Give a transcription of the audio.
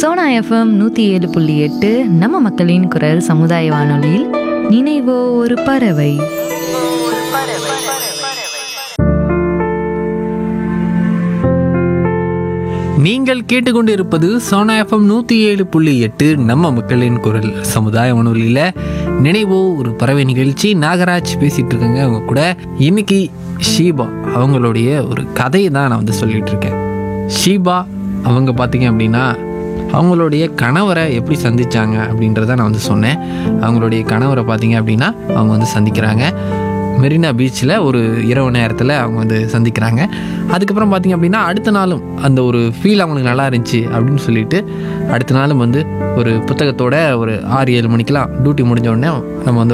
Sona FM நூற்றி ஏழு புள்ளி எட்டு நம்ம மக்களின் குரல் சமுதாய வானொலியில் நினைவோ ஒரு பறவை நீங்கள் கேட்டுக்கொண்டிருப்பது சோனா எஃப்எம் நூற்றி ஏழு புள்ளி எட்டு நம்ம மக்களின் குரல் சமுதாய வானொலியில் நினைவோ ஒரு பறவை நிகழ்ச்சி நாகராஜ் பேசிட்டு இருக்கேங்க அவங்க கூட இன்னைக்கு ஷீபா அவங்களுடைய ஒரு கதையை தான் நான் வந்து சொல்லிட்டு இருக்கேன் ஷீபா அவங்க பார்த்தீங்க அப்படின்னா அவங்களுடைய கணவரை எப்படி சந்திச்சாங்க அப்படின்றத நான் வந்து சொன்னேன் அவங்களுடைய கணவரை பார்த்தீங்க அப்படின்னா அவங்க வந்து சந்திக்கிறாங்க மெரினா பீச்சில் ஒரு இரவு நேரத்தில் அவங்க வந்து சந்திக்கிறாங்க அதுக்கப்புறம் பார்த்தீங்க அப்படின்னா அடுத்த நாளும் அந்த ஒரு ஃபீல் அவங்களுக்கு நல்லா இருந்துச்சு அப்படின்னு சொல்லிட்டு அடுத்த நாளும் வந்து ஒரு புத்தகத்தோட ஒரு ஆறு ஏழு மணிக்கெலாம் டியூட்டி முடிஞ்ச உடனே நம்ம வந்து